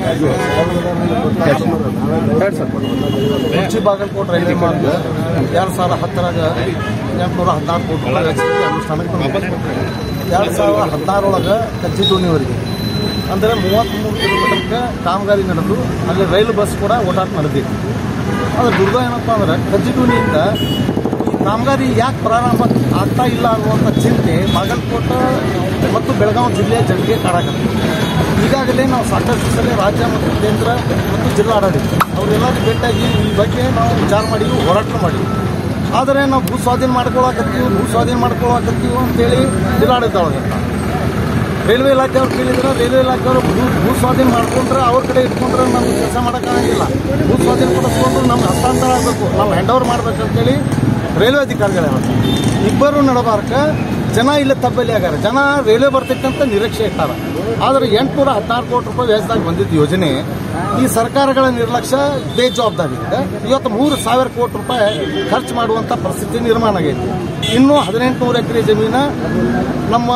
ಕುರ್ಚಿ ಬಾಗಲಕೋಟೆ ರೈಲ್ವೆ ಮಾರ್ಗ ಎರಡು ಸಾವಿರ ಹತ್ತರಾಗ ಎಂಟುನೂರ ಹದಿನಾರು ಕೋಟಿ ರೂಪಾಯಿ ವೆಚ್ಚದಲ್ಲಿ ಅನುಷ್ಠಾನಕ್ಕೆ ತಂದಿದೆ ಎರಡು ಸಾವಿರ ಹದಿನಾರೊಳಗೆ ಕಚ್ಚಿದೋಣಿವರೆಗೆ ಅಂದರೆ ಮೂವತ್ತ್ಮೂರು ಕಿಲೋಮೀಟರ್ಗೆ ಕಾಮಗಾರಿ ನಡೆದು ಅಲ್ಲಿ ರೈಲು ಬಸ್ ಕೂಡ ಓಡಾಟ ನಡೆದಿತ್ತು ಆದರೆ ದುರ್ಗ ಏನಪ್ಪ ಅಂದ್ರೆ ಕಜ್ಜಿಟೂನಿಯಿಂದ ಈ ಕಾಮಗಾರಿ ಯಾಕೆ ಪ್ರಾರಂಭ ಆಗ್ತಾ ಇಲ್ಲ ಅನ್ನುವಂಥ ಚಿಂತೆ ಬಾಗಲಕೋಟೆ ಮತ್ತು ಬೆಳಗಾವಿ ಜಿಲ್ಲೆಯ ಜನರಿಗೆ ಕಾಡಾಕತ್ತೆ ಈಗಾಗಲೇ ನಾವು ಸಾಕಷ್ಟು ಸಲ ರಾಜ್ಯ ಮತ್ತು ಕೇಂದ್ರ ಮತ್ತು ಜಿಲ್ಲಾಡಳಿತ ಅವರೆಲ್ಲರೂ ಭೇಟಿಯಾಗಿ ಈ ಬಗ್ಗೆ ನಾವು ವಿಚಾರ ಮಾಡಿದ್ವಿ ಹೋರಾಟ ಮಾಡಿದ್ವಿ ಆದರೆ ನಾವು ಭೂ ಸ್ವಾಧೀನ ಮಾಡ್ಕೊಳಕತ್ತೀವಿ ಭೂ ಸ್ವಾಧೀನ ಮಾಡ್ಕೊಳಕತ್ತೀವಿ ಅಂತೇಳಿ ಜಿಲ್ಲಾಡಳಿತ ಒಳಗೆ ರೈಲ್ವೆ ಇಲಾಖೆಯವ್ರು ಕೇಳಿದ್ರೆ ರೈಲ್ವೆ ಇಲಾಖೆಯವರು ಭೂ ಭೂ ಸ್ವಾಧೀನ ಮಾಡ್ಕೊಂಡ್ರೆ ಅವ್ರ ಕಡೆ ಇಟ್ಕೊಂಡ್ರೆ ನಮ್ಗೆ ಕೆಲಸ ಮಾಡೋಕ್ಕಾಗಂಗಿಲ್ಲ ಭೂ ಸ್ವಾಧೀನ ಕೊಡಿಸ್ಕೊಂಡು ನಮ್ಗೆ ಹಸ್ತಾಂತರ ಆಗಬೇಕು ನಾವು ಹ್ಯಾಂಡ್ ಓವರ್ ಮಾಡ್ಬೇಕಂತೇಳಿ ರೈಲ್ವೆ ಅಧಿಕಾರಿಗಳು ಹೇಳ್ತಾರೆ ಇಬ್ಬರು ನಡಬಾರ್ಕ ಜನ ಇಲ್ಲಿ ತಬ್ಬಲಿ ಆಗ್ಯಾರ ಜನ ರೈಲ್ವೆ ಬರ್ತಕ್ಕಂಥ ನಿರೀಕ್ಷೆ ಇಟ್ಟಾರ ಆದರೆ ಎಂಟುನೂರ ಹದಿನಾರು ಕೋಟಿ ರೂಪಾಯಿ ವೆಚ್ಚದಾಗ ಬಂದಿದ್ದ ಯೋಜನೆ ಈ ಸರ್ಕಾರಗಳ ನಿರ್ಲಕ್ಷ್ಯ ಬೇಜವಾಬ್ದಾರಿಯಿಂದ ಇವತ್ತು ಮೂರು ಸಾವಿರ ಕೋಟಿ ರೂಪಾಯಿ ಖರ್ಚು ಮಾಡುವಂಥ ಪರಿಸ್ಥಿತಿ ನಿರ್ಮಾಣ ಆಗೈತಿ ಇನ್ನೂ ಹದಿನೆಂಟು ನೂರು ಎಕರೆ ಜಮೀನ ನಮ್ಮ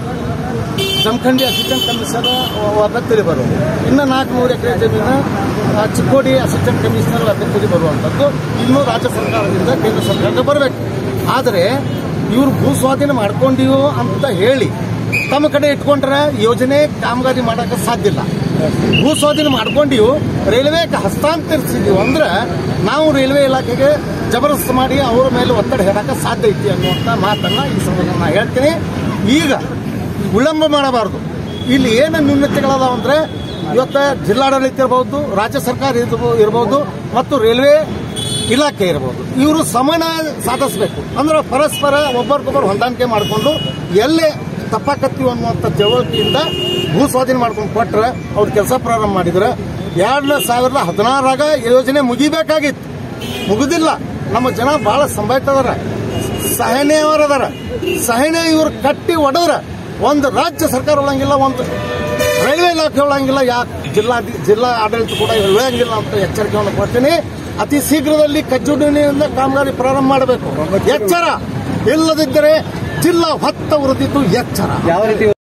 ಜಮಖಂಡಿ ಅಸಿಸ್ಟೆಂಟ್ ಕಮಿಷನರ್ ಅಭ್ಯರ್ಥಿ ಬರುವುದು ಇನ್ನು ನಾಲ್ಕುನೂರು ಎಕರೆ ಜಮೀನು ಆ, ಚಿಕ್ಕೋಡಿ ಅಸಿಸ್ಟೆಂಟ್ ಕಮಿಷನರ್ ಅಭ್ಯರ್ಥಿ ಬರುವಂಥದ್ದು ಇನ್ನೂ ರಾಜ್ಯ ಸರ್ಕಾರದಿಂದ ಕೇಂದ್ರ ಸರ್ಕಾರಕ್ಕೆ ಬರಬೇಕು ಆದರೆ ಇವರು ಭೂ ಸ್ವಾಧೀನ ಮಾಡ್ಕೊಂಡಿವು ಅಂತ ಹೇಳಿ ತಮ್ಮ ಕಡೆ ಇಟ್ಕೊಂಡ್ರೆ ಯೋಜನೆ ಕಾಮಗಾರಿ ಮಾಡೋಕ್ಕೆ ಸಾಧ್ಯ ಇಲ್ಲ ಭೂ ಸ್ವಾಧೀನ ಮಾಡ್ಕೊಂಡಿವು ರೈಲ್ವೆಗೆ ಹಸ್ತಾಂತರಿಸಿದೀವಿ ಅಂದ್ರೆ ನಾವು ರೈಲ್ವೆ ಇಲಾಖೆಗೆ ಜಬರದಸ್ತ್ ಮಾಡಿ ಅವರ ಮೇಲೆ ಒತ್ತಡ ಹೇಳಕ್ಕೆ ಸಾಧ್ಯ ಐತಿ ಅನ್ನುವಂಥ ಮಾತನ್ನ ಈ ಸಂದರ್ಭ ನಾನು ಹೇಳ್ತೀನಿ ಈಗ ವಿಳಂಬ ಮಾಡಬಾರದು ಇಲ್ಲಿ ಏನು ನ್ಯೂನತೆಗಳದಾವ ಅಂದ್ರೆ ಇವತ್ತು ಜಿಲ್ಲಾಡಳಿತ ಇರಬಹುದು ರಾಜ್ಯ ಸರ್ಕಾರ ಇರ್ಬೋ- ಇರಬಹುದು ಮತ್ತು ರೈಲ್ವೆ ಇಲಾಖೆ ಇರಬಹುದು ಇವರು ಸಮನ್ವಯ ಸಾಧಿಸಬೇಕು ಅಂದ್ರೆ ಪರಸ್ಪರ ಒಬ್ಬರಿಗೊಬ್ಬರು ಹೊಂದಾಣಿಕೆ ಮಾಡಿಕೊಂಡು ಎಲ್ಲೇ ತಪ್ಪಾಕತ್ತೀವಿ ಅನ್ನುವಂಥ ತಿಳುವಳಿಕೆಯಿಂದ ಭೂ ಸ್ವಾಧೀನ ಮಾಡ್ಕೊಂಡು ಕೊಟ್ರೆ ಅವ್ರು ಕೆಲಸ ಪ್ರಾರಂಭ ಮಾಡಿದ್ರೆ ಎರಡು ಸಾವಿರದ ಹದಿನಾರಾಗ ಯೋಜನೆ ಮುಗಿಬೇಕಾಗಿತ್ತು ಮುಗುದಿಲ್ಲ ನಮ್ಮ ಜನ ಬಹಳ ಸಂಭಾಯ್ತದಾರ ಸಹನೆಯವರದಾರ ಸಹನೆ ಇವ್ರು ಕಟ್ಟಿ ಒಡೆದ್ರ ಒಂದು ರಾಜ್ಯ ಸರ್ಕಾರ ಉಳ್ಳಂಗಿಲ್ಲ ಒಂದು ರೈಲ್ವೆ ಇಲಾಖೆ ಉಳ್ಳಂಗಿಲ್ಲ ಯಾಕೆ ಜಿಲ್ಲಾ ಜಿಲ್ಲಾ ಆಡಳಿತ ಕೂಡ ಉಳಿಯಂಗಿಲ್ಲ ಅಂತ ಎಚ್ಚರಿಕೆಯನ್ನು ಕೊಡ್ತೀನಿ ಅತಿ ಶೀಘ್ರದಲ್ಲಿ ಕಜ್ಜುಡಿನಿಂದ ಕಾಮಗಾರಿ ಪ್ರಾರಂಭ ಮಾಡಬೇಕು ಎಚ್ಚರ ಇಲ್ಲದಿದ್ದರೆ ಜಿಲ್ಲಾ ಹೊತ್ತ ಉರಿದಿದ್ದು ಎಚ್ಚರ ಯಾವ ರೀತಿ